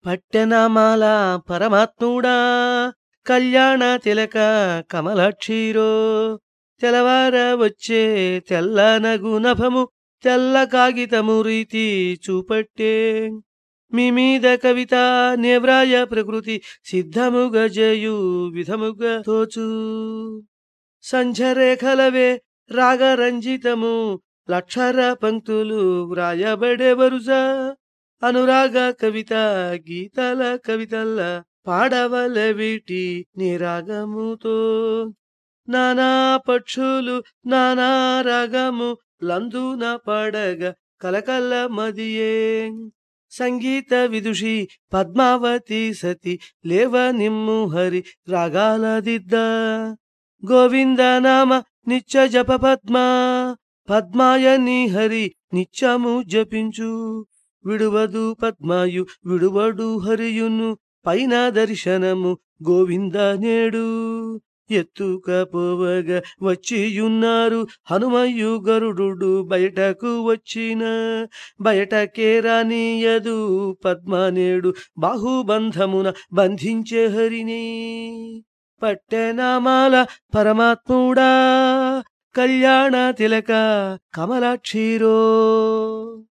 పట్టెనామాల పరమాత్ముడా కళ్యాణ తిలక కమలక్షీరో తెలవార వచ్చే తెల్లనగు నభము తెల్ల కాగితము రీతి చూపట్టే మీ మీద కవిత నేవ్రాయ ప్రకృతి సిద్ధముగ జయు విధముగా తోచు సంధ్యరేఖలవే రాగరంజితము లక్షర పంక్తులు వ్రాయబడే వరుస అనురాగ కవిత గీతల కవితల్ల పాడవల వీటి నిరాగముతో నానా పక్షులు నానా రాగము లందున పాడగ కలకల్ల మదియే సంగీత విదుషి పద్మావతి సతి లేవ నిమ్ము హరి రాగాల దిద్ద గోవింద నామ నిత్య జప పద్మ పద్మాయని హరి నిత్యము జపించు విడువదు పద్మాయు విడువడు హరియును పైన దర్శనము గోవింద నేడు ఎత్తుకపోవగా వచ్చియున్నారు హనుమయ్యు గరుడు బయటకు వచ్చిన బయటకే రానియదు పద్మనేడు బాహుబంధమున బంధించే హరిని పట్టెనామాల పరమాత్ముడా కళ్యాణ తిలక కమలాక్షీరో